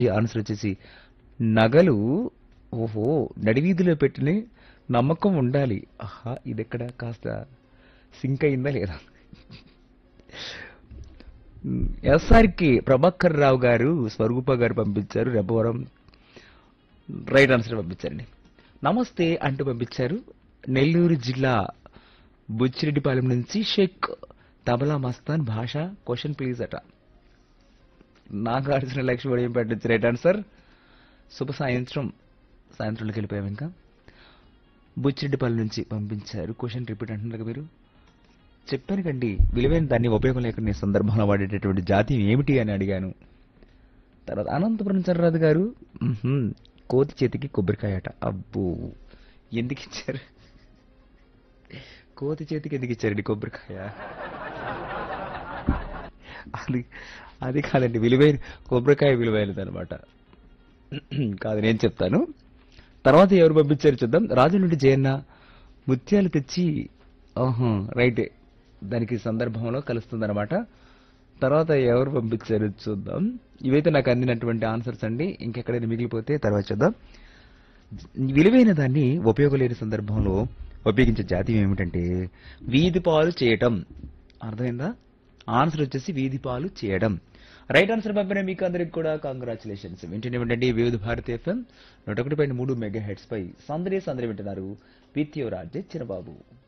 ఈ ఆన్సర్ వచ్చేసి నగలు ఓహో నడివీధిలో పెట్టిన నమ్మకం ఉండాలి ఆహా ఇదెక్కడ కాస్త సింక్ అయిందా లేదా ఎస్ఆర్కి ప్రభాకర్ రావు గారు స్వరూప గారు పంపించారు రెబ్బవరం రైట్ ఆన్సర్ పంపించారండి నమస్తే అంటూ పంపించారు నెల్లూరు జిల్లా బుచ్చిరెడ్డిపాలెం నుంచి షేక్ తబలా మస్తాన్ భాష క్వశ్చన్ ప్లీజ్ అట నాగార్జున లక్ష్మి ఏం పెట్టచ్చు రైట్ ఆన్సర్ శుభ సాయంత్రం సాయంత్రంలోకి వెళ్ళిపోయాం ఇంకా బుచ్చిరెడ్డిపాలెం నుంచి పంపించారు క్వశ్చన్ రిపీట్ అంటున్నారు మీరు చెప్పాను కండి విలువైన దాన్ని ఉపయోగం లేకుండా ఈ సందర్భంలో వాడేటటువంటి జాతి ఏమిటి అని అడిగాను తర్వాత అనంతపురం చర్రాజు గారు "మ్మ్హ్మ్, కోతి చేతికి కొబ్బరికాయ అట అబ్బో ఎందుకు ఇచ్చారు కోతి చేతికి ఎందుకు ఇచ్చారండి కొబ్బరికాయ అది అది కాదండి విలువైన కొబ్బరికాయ విలువైనది అనమాట కాదు నేను చెప్తాను తర్వాత ఎవరు పంపించారు చూద్దాం రాజు నుండి జయన్న ముత్యాలు తెచ్చి ఆహా రైటే దానికి సందర్భంలో కలుస్తుందన్నమాట తర్వాత ఎవరు పంపించారు చూద్దాం ఇవైతే నాకు అందినటువంటి ఆన్సర్స్ అండి ఇంకెక్కడైనా మిగిలిపోతే తర్వాత చూద్దాం విలువైన దాన్ని ఉపయోగం లేని సందర్భంలో ఉపయోగించే జాతి ఏమిటంటే వీధి పాలు చేయటం అర్థమైందా ఆన్సర్ వచ్చేసి వీధి పాలు చేయడం రైట్ ఆన్సర్ పంపిన మీకు అందరికి కూడా కంగ్రాచులేషన్స్ వింటూనే ఉండండి వివిధ భారతి ఎఫ్ఎం నూట ఒకటి పాయింట్ మూడు మెగా హెడ్స్ పై సందడి సందడి వింటున్నారు విత్ యువరాజ్ చిన్నబాబు